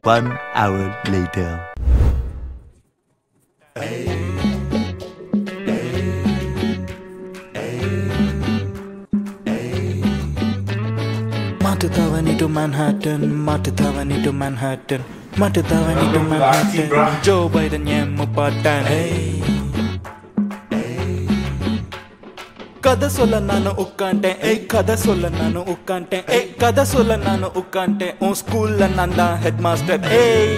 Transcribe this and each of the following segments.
One hour later. Matutawani to Manhattan, Matutawani to Manhattan, Matutawani to Manhattan. Joe Biden ஏமுப்பாட்டன் கதை சொல்ல நானு உட்காண்டேன் ஏய் கதை சொல்ல நானு உட்காண்டேன் ஏய் கதை சொல்ல நானு உட்காண்டேன் உன் ஸ்கூல்ல நான் தான் ஹெட் மாஸ்டர் ஏய்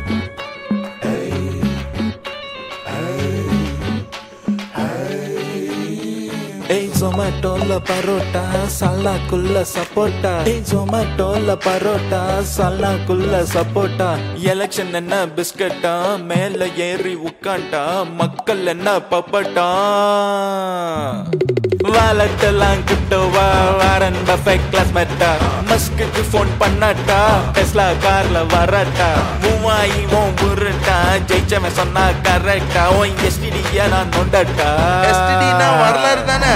ஏய் ஜொமேட்டோல பரோட்டா சல்லாக்குள்ள சப்போட்டா ஏய் ஜொமேட்டோல பரோட்டா சல்லாக்குள்ள சப்போட்டா எலெக்ஷன் என்ன பிஸ்கட்டா மேல ஏறி உட்காண்டா மக்கள் என்ன பப்பட்டா வாலட்டெல்லாம் கிட்டோவா வாரன் பஃபெட் கிளாஸ் மெட்டா மஸ்குக்கு ஃபோன் பண்ணாட்டா டெஸ்லா கார்ல வரட்டா மூவாயி ஓன் உருட்டா ஜெயிச்சவன் சொன்னா கரெக்டா ஓன் எஸ்டிடியா நான் நொண்டட்டா எஸ்டிடி நான் வரலாறு தானே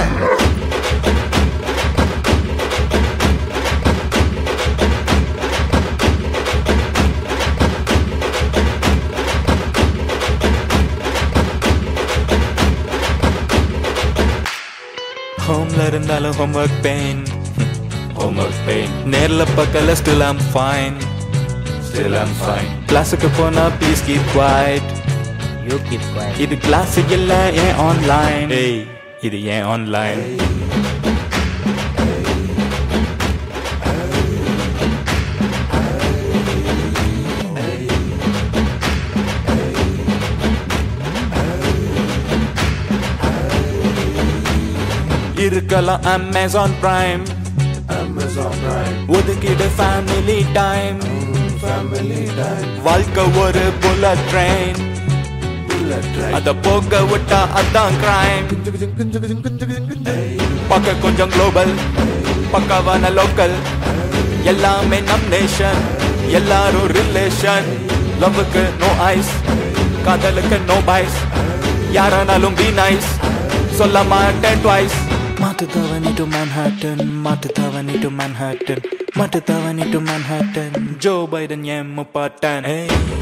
ஹோம்ல இருந்தாலும் ஹோம்ஒர்க் பெயின் ஹோம்ஒர்க் பெயின் நேர்ல பக்கல still am fine still am fine கிளாஸுக்கு போனா please keep quiet You keep quiet. இது கிளாஸ் இல்ல ஏன் ஆன்லைன் ஏய் இது ஏன் ஆன்லைன் இருக்கலாம் அமேசான் பிரைம் ஒதுக்கிடு ஃபேமிலி டைம் வாழ்க்கை ஒரு புல்லட் ட்ரெயின் அத போக விட்டா அதான் கிரைம் பார்க்க கொஞ்சம் குளோபல் பக்காவான லோக்கல் எல்லாமே நம் நேஷன் எல்லாரும் ரிலேஷன் லவ்வுக்கு நோ ஐஸ் காதலுக்கு நோ பாய்ஸ் யாரானாலும் பி நைஸ் சொல்ல மாட்டேன் twice Mattuthavani to Manhattan Mattuthavani to Manhattan Mattuthavani to Manhattan Joe Biden ஏன் முப்பாட்டன் ஏய்